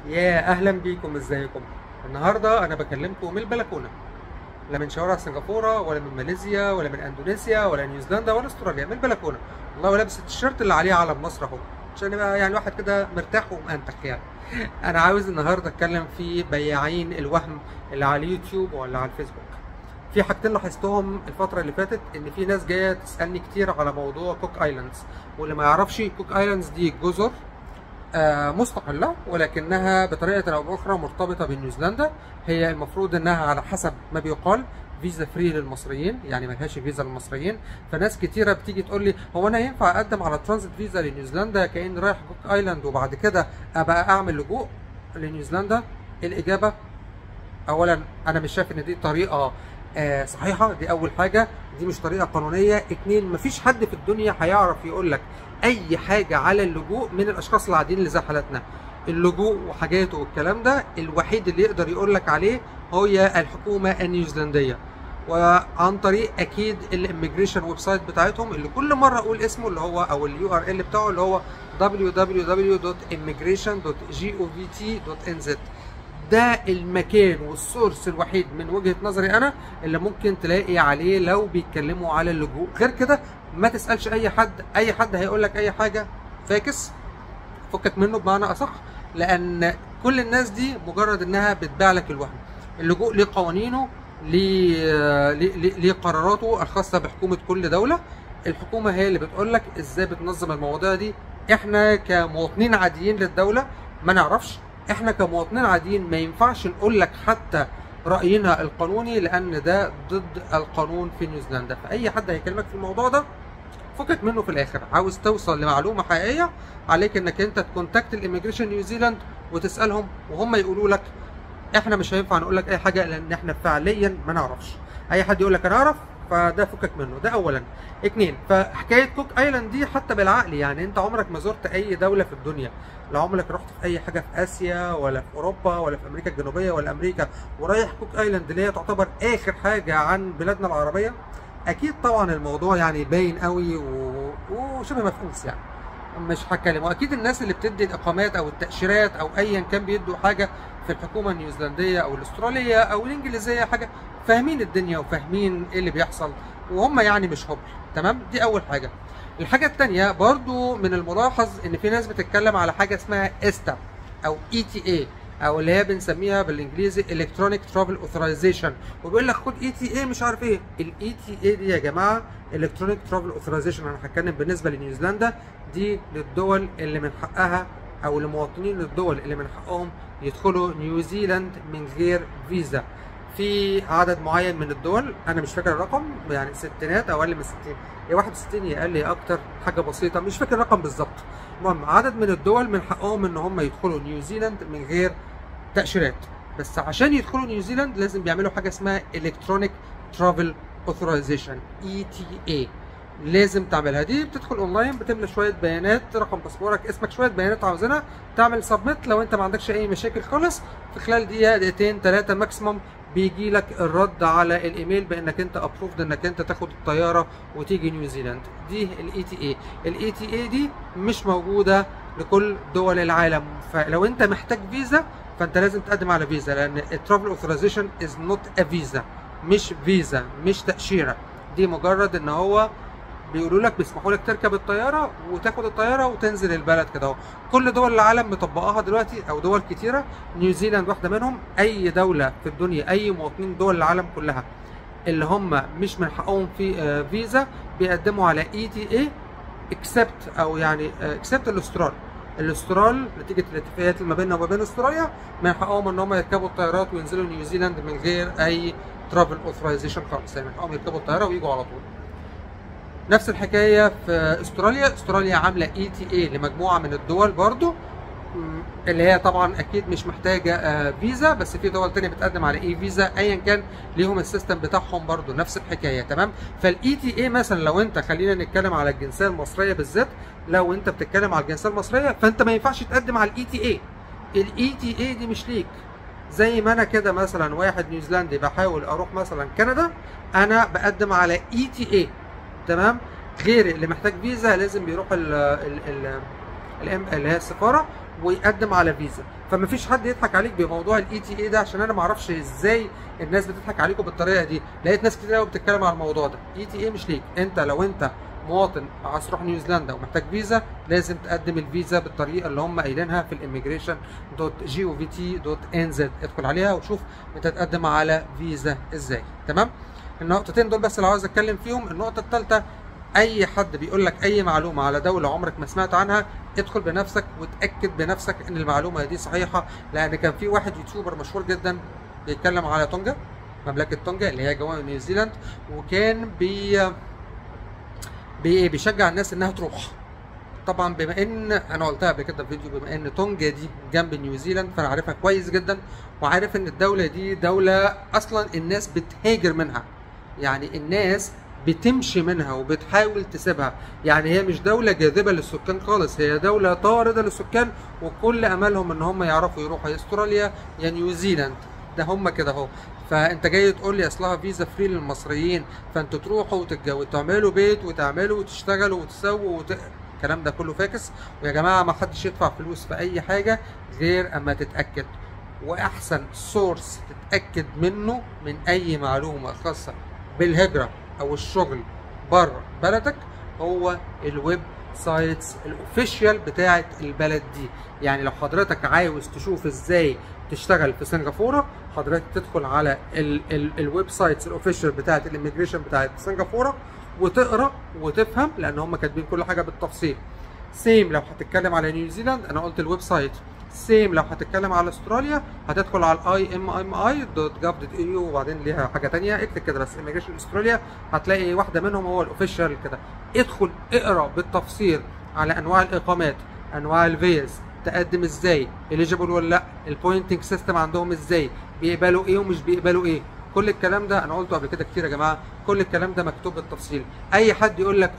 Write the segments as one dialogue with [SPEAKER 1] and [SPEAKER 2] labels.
[SPEAKER 1] يا اهلا بيكم ازيكم النهارده انا بكلمكم من البلكونه لا من شوارع سنغافوره ولا من ماليزيا ولا من اندونيسيا ولا نيوزيلندا ولا استراليا من البلكونه والله لابس التيشيرت اللي عليه علم مصر اهو عشان يبقى يعني واحد كده مرتاح ومأنتخ يعني انا عاوز النهارده اتكلم في بياعين الوهم اللي على اليوتيوب ولا على الفيسبوك في حاجتين لاحظتهم الفترة اللي فاتت إن في ناس جاية تسألني كتير على موضوع كوك ايلاندز واللي ما يعرفش كوك ايلاندز دي جزر آه، مستقلة ولكنها بطريقة أو بأخرى مرتبطة بنيوزيلندا هي المفروض إنها على حسب ما بيقال فيزا فري للمصريين يعني ملهاش فيزا للمصريين فناس كتيرة بتيجي تقول لي هو أنا ينفع أقدم على ترانزيت فيزا لنيوزيلندا كأني رايح كوك آيلاند وبعد كده أبقى أعمل لجوء لنيوزيلندا الإجابة أولا أنا مش شايف إن دي طريقة آه، صحيحة دي أول حاجة دي مش طريقة قانونية اتنين مفيش حد في الدنيا هيعرف يقول لك اي حاجه على اللجوء من الاشخاص العاديين اللي زي حالتنا اللجوء وحاجاته والكلام ده الوحيد اللي يقدر يقول لك عليه هي الحكومه النيوزيلنديه وعن طريق اكيد الاميجريشن ويب سايت بتاعتهم اللي كل مره اقول اسمه اللي هو او اليو ار ال بتاعه اللي هو www.immigration.govt.nz ده المكان والسورس الوحيد من وجهه نظري انا اللي ممكن تلاقي عليه لو بيتكلموا على اللجوء غير كده ما تسالش اي حد اي حد هيقول لك اي حاجه فاكس فكك منه بمعنى اصح لان كل الناس دي مجرد انها بتبيع لك الوهم اللجوء ليه قوانينه ليه ليه- ليه قراراته الخاصه بحكومه كل دوله الحكومه هي اللي بتقول لك ازاي بتنظم المواضيع دي احنا كمواطنين عاديين للدوله ما نعرفش احنا كمواطنين عاديين ما ينفعش نقول لك حتى راينا القانوني لان ده ضد القانون في نيوزيلندا فاي حد هيكلمك في الموضوع ده فكك منه في الاخر عاوز توصل لمعلومه حقيقيه عليك انك انت تكونتاكت الاميجريشن نيوزيلاند وتسالهم وهم يقولوا لك احنا مش هينفع نقول لك اي حاجه لان احنا فعليا ما نعرفش اي حد يقول لك انا اعرف فده فكك منه ده اولا اتنين فحكايه كوك ايلاند دي حتى بالعقل يعني انت عمرك ما زرت اي دوله في الدنيا لا عمرك رحت في اي حاجه في اسيا ولا في اوروبا ولا في امريكا الجنوبيه ولا امريكا ورايح كوك ايلاند اللي هي تعتبر اخر حاجه عن بلادنا العربيه اكيد طبعا الموضوع يعني باين قوي و... وشبه مفقوس يعني مش هتكلم واكيد الناس اللي بتدي الاقامات او التاشيرات او ايا كان بيدوا حاجه في الحكومه النيوزيلنديه او الاستراليه او الانجليزيه حاجه فاهمين الدنيا وفاهمين ايه اللي بيحصل وهم يعني مش هبل تمام دي اول حاجه الحاجه الثانيه برضو من الملاحظ ان في ناس بتتكلم على حاجه اسمها استا او اي تي اي او اللي هي بنسميها بالانجليزي الكترونيك ترافل اوثرايزيشن وبيقول لك خد اي تي اي مش عارف ايه الاي تي اي دي يا جماعه الكترونيك ترافل اوثرايزيشن انا هتكلم بالنسبه لنيوزيلندا دي للدول اللي من حقها او لمواطنين الدول اللي من حقهم يدخلوا نيوزيلاند من غير فيزا في عدد معين من الدول انا مش فاكر الرقم يعني ستينات او اقل من 60 يا 61 يا اقل يا اكتر حاجه بسيطه مش فاكر الرقم بالظبط المهم عدد من الدول من حقهم ان هم يدخلوا نيوزيلاند من غير تاشيرات بس عشان يدخلوا نيوزيلاند لازم بيعملوا حاجه اسمها الكترونيك ترافل اوثرايزيشن اي تي اي لازم تعملها دي بتدخل اونلاين بتملى شويه بيانات رقم باسبورك اسمك شويه بيانات عاوزينها تعمل سبميت لو انت ما عندكش اي مشاكل خالص في خلال دقيقه دقيقتين ثلاثه ماكسيموم بيجي لك الرد على الايميل بانك انت ابروفد انك انت تاخد الطياره وتيجي نيوزيلاند دي الاي تي اي الاي تي اي دي مش موجوده لكل دول العالم فلو انت محتاج فيزا فانت لازم تقدم على فيزا لان الترافل اوثرايزيشن از نوت ا فيزا مش فيزا مش تاشيره دي مجرد ان هو بيقولوا لك بيسمحوا لك تركب الطياره وتاخد الطياره وتنزل البلد كده اهو كل دول العالم مطبقاها دلوقتي او دول كتيره نيوزيلاند واحده منهم اي دوله في الدنيا اي مواطنين دول العالم كلها اللي هم مش من حقهم في آه، فيزا بيقدموا على اي تي اي اكسبت او يعني اكسبت الاسترال الاسترال نتيجه الاتفاقيات اللي ما بيننا وما بين استراليا من حقهم ان هم يركبوا الطيارات وينزلوا نيوزيلاند من غير اي ترافل اوثرايزيشن خالص يعني من حقهم يركبوا الطياره ويجوا على طول نفس الحكايه في استراليا استراليا عامله اي تي اي لمجموعه من الدول برضو م، اللي هي طبعا اكيد مش محتاجه آه، فيزا بس في دول تانية بتقدم على اي فيزا ايا كان ليهم السيستم بتاعهم برضو نفس الحكايه تمام فالاي تي اي مثلا لو انت خلينا نتكلم على الجنسيه المصريه بالذات لو انت بتتكلم على الجنسيه المصريه فانت ما ينفعش تقدم على الاي تي اي الاي تي اي دي مش ليك زي ما انا كده مثلا واحد نيوزيلندي بحاول اروح مثلا كندا انا بقدم على اي تي اي تمام غير اللي محتاج فيزا لازم بيروح ال ال ال الام اللي هي السفاره ويقدم على فيزا فما فيش حد يضحك عليك بموضوع الاي تي اي ده عشان انا ما اعرفش ازاي الناس بتضحك عليكم بالطريقه دي لقيت ناس كتير قوي بتتكلم على الموضوع ده اي تي اي مش ليك انت لو انت مواطن عايز تروح نيوزيلندا ومحتاج فيزا لازم تقدم الفيزا بالطريقه اللي هم قايلينها في الاميجريشن دوت جي او في تي دوت ان زد ادخل عليها وشوف انت تقدم على فيزا ازاي تمام النقطتين دول بس اللي عاوز اتكلم فيهم النقطه الثالثه اي حد بيقول لك اي معلومه على دوله عمرك ما سمعت عنها ادخل بنفسك وتاكد بنفسك ان المعلومه دي صحيحه لان كان في واحد يوتيوبر مشهور جدا بيتكلم على تونجا مملكه تونجا اللي هي جوه نيوزيلاند وكان بي بي بيشجع الناس انها تروح طبعا بما ان انا قلتها قبل كده في فيديو بما ان تونجا دي جنب نيوزيلاند فانا عارفها كويس جدا وعارف ان الدوله دي دوله اصلا الناس بتهاجر منها يعني الناس بتمشي منها وبتحاول تسيبها يعني هي مش دولة جاذبة للسكان خالص هي دولة طاردة للسكان وكل أملهم إن هم يعرفوا يروحوا يا أستراليا يا نيوزيلاند ده هم كده أهو فأنت جاي تقول لي أصلها فيزا فري للمصريين فأنتوا تروحوا وتتجوزوا تعملوا بيت وتعملوا وتشتغلوا وتسووا وت... الكلام ده كله فاكس ويا جماعة ما حدش يدفع فلوس في أي حاجة غير أما تتأكد وأحسن سورس تتأكد منه من أي معلومة خاصة بالهجرة او الشغل بره بلدك هو الويب سايتس الاوفيشال بتاعه البلد دي يعني لو حضرتك عاوز تشوف ازاي تشتغل في سنغافوره حضرتك تدخل على ال ال الويب سايتس الاوفيشال بتاعه الاميجريشن بتاعه سنغافوره وتقرا وتفهم لان هم كاتبين كل حاجه بالتفصيل سيم لو هتتكلم على نيوزيلاند انا قلت الويب سايت سيم لو هتتكلم على استراليا هتدخل على الاي ام ام اي دوت جاف دوت اي يو وبعدين ليها حاجه تانية اكتب كده بس ايميجريشن استراليا هتلاقي واحده منهم هو الاوفيشال كده ادخل اقرا بالتفصيل على انواع الاقامات انواع الفيز تقدم ازاي اليجيبل ولا لا البوينتنج سيستم عندهم ازاي بيقبلوا ايه ومش بيقبلوا ايه كل الكلام ده انا قلته قبل كده كتير يا جماعه كل الكلام ده مكتوب بالتفصيل اي حد يقول لك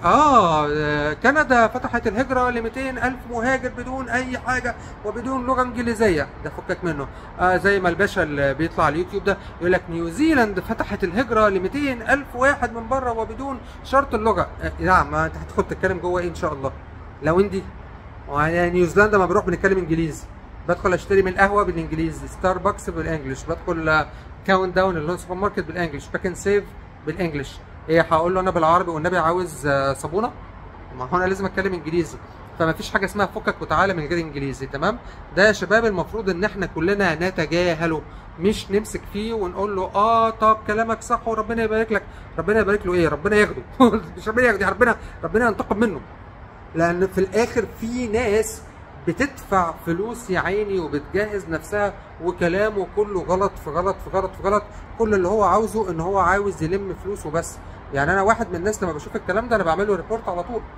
[SPEAKER 1] اه كندا فتحت الهجره ل 200 الف مهاجر بدون اي حاجه وبدون لغه انجليزيه ده فكك منه آه زي ما الباشا اللي بيطلع على اليوتيوب ده يقول لك نيوزيلاند فتحت الهجره ل 200 الف واحد من بره وبدون شرط اللغه آه نعم ما انت هتدخل تتكلم جوه ايه ان شاء الله لو اندي نيوزيلندا ما بنروح بنتكلم انجليزي بدخل اشتري من القهوه بالانجليزي ستاربكس بالانجلش بدخل كاونت داون اللي هو السوبر ماركت بالانجلش باك سيف بالانجلش ايه هقول له انا بالعربي والنبي عاوز صابونه ما هو انا لازم اتكلم انجليزي فما فيش حاجه اسمها فكك وتعالى من غير انجليزي تمام ده يا شباب المفروض ان احنا كلنا نتجاهله مش نمسك فيه ونقول له اه طب كلامك صح وربنا يبارك لك ربنا يبارك له ايه ربنا ياخده مش ربنا ياخده ربنا ربنا ينتقم منه لان في الاخر في ناس بتدفع فلوس يا عيني وبتجهز نفسها وكلامه كله غلط في غلط في غلط في غلط كل اللي هو عاوزه ان هو عاوز يلم فلوس وبس يعني انا واحد من الناس لما بشوف الكلام ده انا بعمل له ريبورت على طول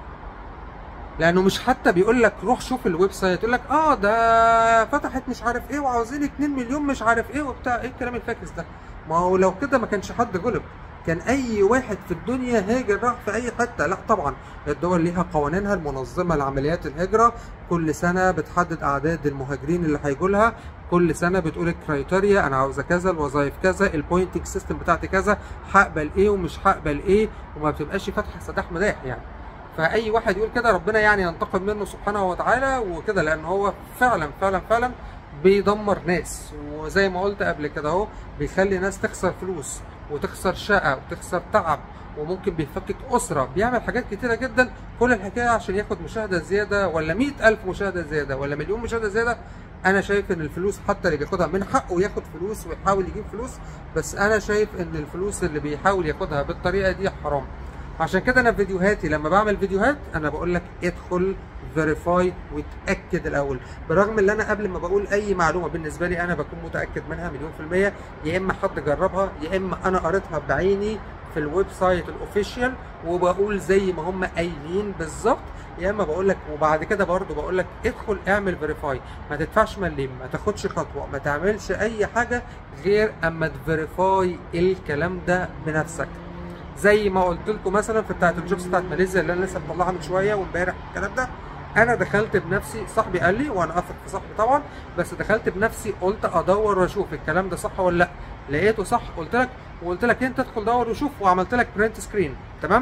[SPEAKER 1] لانه مش حتى بيقول لك روح شوف الويب سايت يقول لك اه ده فتحت مش عارف ايه وعاوزين 2 مليون مش عارف ايه وبتاع ايه الكلام الفاكس ده ما هو لو كده ما كانش حد غلب كان اي واحد في الدنيا هاجر راح في اي حته لا طبعا الدول ليها قوانينها المنظمه لعمليات الهجره كل سنه بتحدد اعداد المهاجرين اللي هيجوا لها كل سنه بتقول الكرايتيريا انا عاوزه كذا الوظائف كذا البوينتنج سيستم بتاعتي كذا هقبل ايه ومش هقبل ايه وما بتبقاش فاتحه سداح مداح يعني فاي واحد يقول كده ربنا يعني ينتقم منه سبحانه وتعالى وكده لان هو فعلا فعلا فعلا بيدمر ناس وزي ما قلت قبل كده اهو بيخلي ناس تخسر فلوس وتخسر شقه وتخسر تعب وممكن بيفكك اسره بيعمل حاجات كتيره جدا كل الحكايه عشان ياخد مشاهده زياده ولا مئة الف مشاهده زياده ولا مليون مشاهده زياده انا شايف ان الفلوس حتى اللي بياخدها من حقه ياخد فلوس ويحاول يجيب فلوس بس انا شايف ان الفلوس اللي بيحاول ياخدها بالطريقه دي حرام عشان كده انا في فيديوهاتي لما بعمل فيديوهات انا بقول لك ادخل فيريفاي وتاكد الاول برغم ان انا قبل ما بقول اي معلومه بالنسبه لي انا بكون متاكد منها مليون في الميه يا اما حد جربها يا اما انا قريتها بعيني في الويب سايت الاوفيشال وبقول زي ما هم قايلين بالظبط يا اما بقول لك وبعد كده برضو بقول لك ادخل اعمل فيريفاي ما تدفعش مليم ما تاخدش خطوه ما تعملش اي حاجه غير اما تفيريفاي الكلام ده بنفسك زي ما قلت لكم مثلا في بتاعه الجوبس بتاعت ماليزيا اللي انا لسه مطلعها من شويه وامبارح الكلام ده انا دخلت بنفسي صاحبي قال لي وانا اثق في صاحبي طبعا بس دخلت بنفسي قلت ادور واشوف الكلام ده صح ولا لا لقيته صح قلت لك وقلت لك انت ادخل دور وشوف وعملت لك برنت سكرين تمام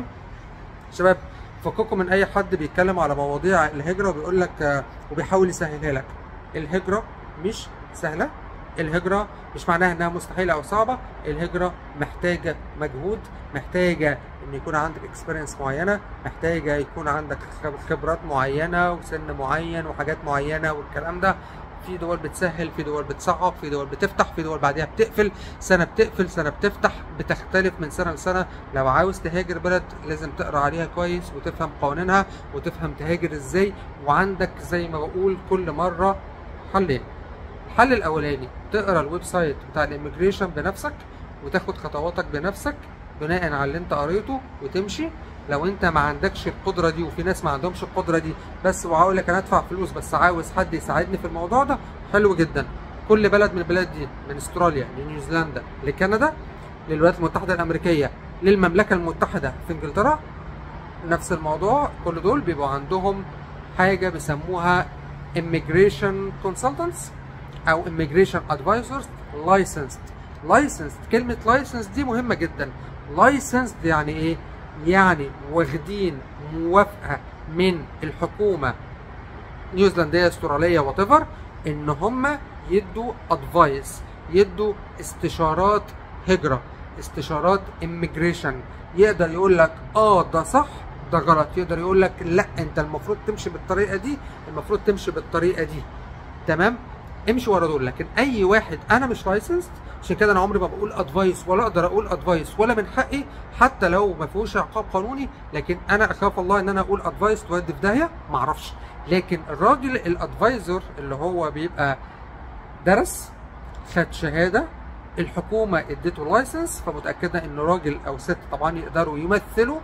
[SPEAKER 1] شباب فككم من اي حد بيتكلم على مواضيع الهجره وبيقول لك وبيحاول يسهلها لك الهجره مش سهله الهجرة مش معناها انها مستحيلة او صعبة الهجرة محتاجة مجهود محتاجة ان يكون عندك اكسبيرينس معينة محتاجة يكون عندك خبرات معينة وسن معين وحاجات معينة والكلام ده في دول بتسهل في دول بتصعب في دول بتفتح في دول بعدها بتقفل سنة بتقفل سنة بتفتح بتختلف من سنة لسنة لو عاوز تهاجر بلد لازم تقرا عليها كويس وتفهم قوانينها وتفهم تهاجر ازاي وعندك زي ما بقول كل مرة حلين الحل الاولاني تقرا الويب سايت بتاع الاميجريشن بنفسك وتاخد خطواتك بنفسك بناء على اللي انت قريته وتمشي لو انت ما عندكش القدره دي وفي ناس ما عندهمش القدره دي بس وهقول لك انا ادفع فلوس بس عاوز حد يساعدني في الموضوع ده حلو جدا كل بلد من البلاد دي من استراليا لنيوزيلندا لكندا للولايات المتحده الامريكيه للمملكه المتحده في انجلترا نفس الموضوع كل دول بيبقوا عندهم حاجه بيسموها immigration consultants او immigration advisors licensed licensed كلمة licensed دي مهمة جدا licensed يعني ايه؟ يعني واخدين موافقة من الحكومة نيوزيلندية استرالية وات ان هم يدوا ادفايس يدوا استشارات هجرة استشارات immigration يقدر يقول لك اه ده صح ده غلط يقدر يقول لك لا انت المفروض تمشي بالطريقة دي المفروض تمشي بالطريقة دي تمام امشي ورا دول لكن اي واحد انا مش لايسنسد عشان كده انا عمري ما بقول ادفايس ولا اقدر اقول ادفايس ولا من حقي حتى لو ما فيهوش عقاب قانوني لكن انا اخاف الله ان انا اقول ادفايس تودي في داهيه ما اعرفش لكن الراجل الادفايزر اللي هو بيبقى درس خد شهاده الحكومه اديته لايسنس فمتاكده ان راجل او ست طبعا يقدروا يمثلوا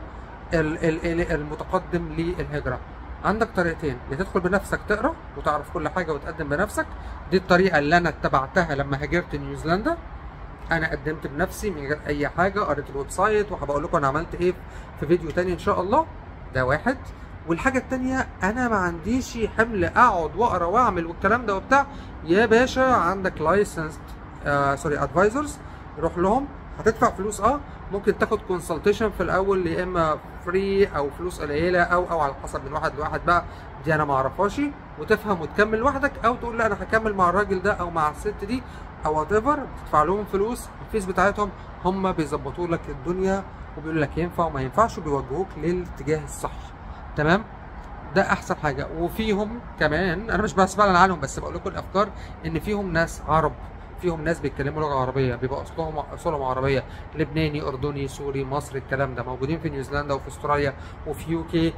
[SPEAKER 1] المتقدم للهجره عندك طريقتين يا تدخل بنفسك تقرا وتعرف كل حاجه وتقدم بنفسك دي الطريقه اللي انا اتبعتها لما هاجرت نيوزيلندا انا قدمت بنفسي من غير اي حاجه قريت الويب سايت وهبقول لكم انا عملت ايه في فيديو تاني ان شاء الله ده واحد والحاجه التانيه انا ما عنديش حمل اقعد واقرا واعمل والكلام ده وبتاع يا باشا عندك لايسنسد آه سوري ادفايزرز روح لهم هتدفع فلوس اه ممكن تاخد كونسلتيشن في الاول يا اما فري او فلوس قليله او او على حسب من واحد لواحد بقى دي انا ما اعرفهاش وتفهم وتكمل لوحدك او تقول لا انا هكمل مع الراجل ده او مع الست دي او وات ايفر بتدفع لهم فلوس الفيس بتاعتهم هم بيظبطوا لك الدنيا وبيقولوا لك ينفع وما ينفعش وبيوجهوك للاتجاه الصح تمام ده احسن حاجه وفيهم كمان انا مش بس بعلن عنهم بس بقول لكم الافكار ان فيهم ناس عرب فيهم ناس بيتكلموا لغه عربيه بيبقى اصلهم اصولهم عربيه لبناني اردني سوري مصري الكلام ده موجودين في نيوزيلندا وفي استراليا وفي يو كي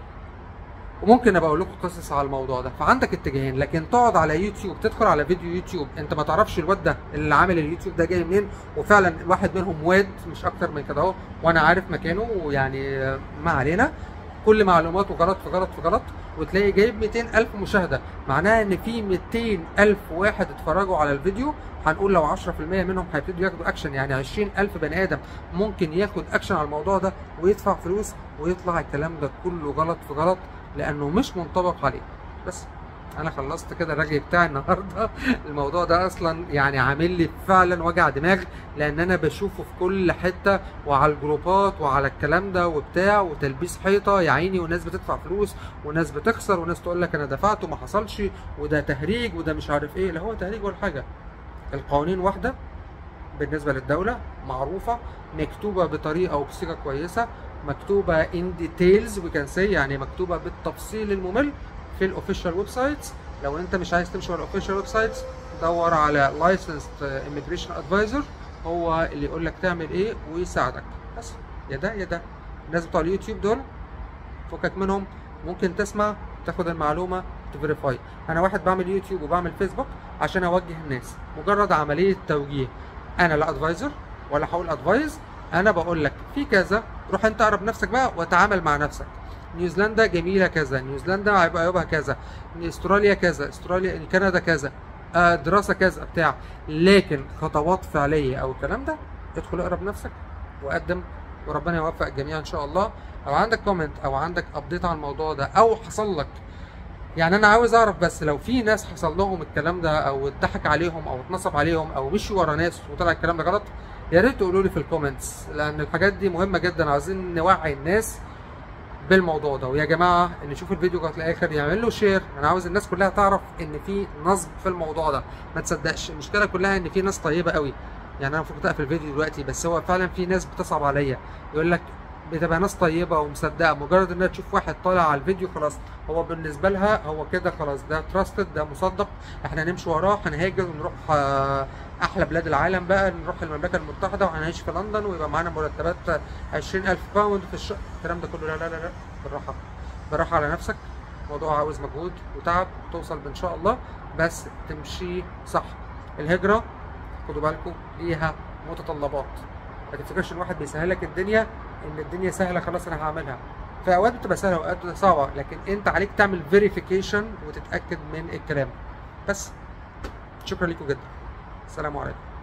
[SPEAKER 1] وممكن ابقى اقول لكم قصص على الموضوع ده فعندك اتجاهين لكن تقعد على يوتيوب تدخل على فيديو يوتيوب انت ما تعرفش الواد ده اللي عامل اليوتيوب ده جاي منين وفعلا واحد منهم واد مش اكتر من كده اهو وانا عارف مكانه ويعني ما علينا كل معلوماته غلط في غلط في غلط وتلاقي جايب 200 ألف مشاهدة معناها إن في 200 ألف واحد اتفرجوا على الفيديو هنقول لو 10% منهم هيبتدوا ياخدوا أكشن يعني 20 ألف بني آدم ممكن ياخد أكشن على الموضوع ده ويدفع فلوس ويطلع الكلام ده كله غلط في غلط لأنه مش منطبق عليه بس انا خلصت كده الرغي بتاعي النهارده الموضوع ده اصلا يعني عامل لي فعلا وجع دماغ لان انا بشوفه في كل حته وعلى الجروبات وعلى الكلام ده وبتاع وتلبيس حيطه يا عيني وناس بتدفع فلوس وناس بتخسر وناس تقول لك انا دفعت وما حصلش وده تهريج وده مش عارف ايه لا هو تهريج ولا حاجه القوانين واحده بالنسبه للدوله معروفه مكتوبه بطريقه وبصيغه كويسه مكتوبه ان ديتيلز وي كان سي يعني مكتوبه بالتفصيل الممل في الاوفيشال ويب سايتس لو انت مش عايز تمشي ورا الاوفيشال ويب سايتس دور على لايسنسد ايميجريشن ادفايزر هو اللي يقول لك تعمل ايه ويساعدك بس يا ده يا ده الناس بتوع اليوتيوب دول فكك منهم ممكن تسمع تاخد المعلومه تفيريفاي انا واحد بعمل يوتيوب وبعمل فيسبوك عشان اوجه الناس مجرد عمليه توجيه انا لا ادفايزر ولا هقول ادفايز انا بقول لك في كذا روح انت اقرب نفسك بقى وتعامل مع نفسك نيوزيلندا جميله كذا نيوزيلندا هيبقى عيوبها كذا استراليا كذا استراليا كندا كذا آه دراسه كذا بتاع لكن خطوات فعليه او الكلام ده ادخل اقرب نفسك وقدم وربنا يوفق الجميع ان شاء الله او عندك كومنت او عندك ابديت على الموضوع ده او حصل لك يعني انا عاوز اعرف بس لو في ناس حصل لهم الكلام ده او اتضحك عليهم او اتنصب عليهم او مشوا ورا ناس وطلع الكلام ده غلط يا ريت تقولوا لي في الكومنتس لان الحاجات دي مهمه جدا عايزين نوعي الناس بالموضوع ده ويا جماعه اللي يشوف الفيديو لغايه الاخر يعمل له شير انا عاوز الناس كلها تعرف ان في نصب في الموضوع ده ما تصدقش المشكله كلها ان في ناس طيبه قوي يعني انا المفروض اقفل الفيديو دلوقتي بس هو فعلا في ناس بتصعب عليا يقول لك بتبقى ناس طيبه ومصدقه مجرد انها تشوف واحد طالع على الفيديو خلاص هو بالنسبه لها هو كده خلاص ده تراستد ده مصدق احنا هنمشي وراه هنهاجر ونروح آه، احلى بلاد العالم بقى نروح المملكه المتحده وهنعيش في لندن ويبقى معانا مرتبات 20000 باوند في الشهر الكلام ده كله لا لا لا لا بالراحه بالراحه على نفسك الموضوع عاوز مجهود وتعب توصل ان شاء الله بس تمشي صح الهجره خدوا بالكم ليها متطلبات ما تفتكرش ان واحد بيسهل لك الدنيا ان الدنيا سهله خلاص انا هعملها في اوقات بتبقى سهله واوقات بتبقى صعبه لكن انت عليك تعمل فيريفيكيشن وتتاكد من الكلام بس شكرا لكم جدا السلام عليكم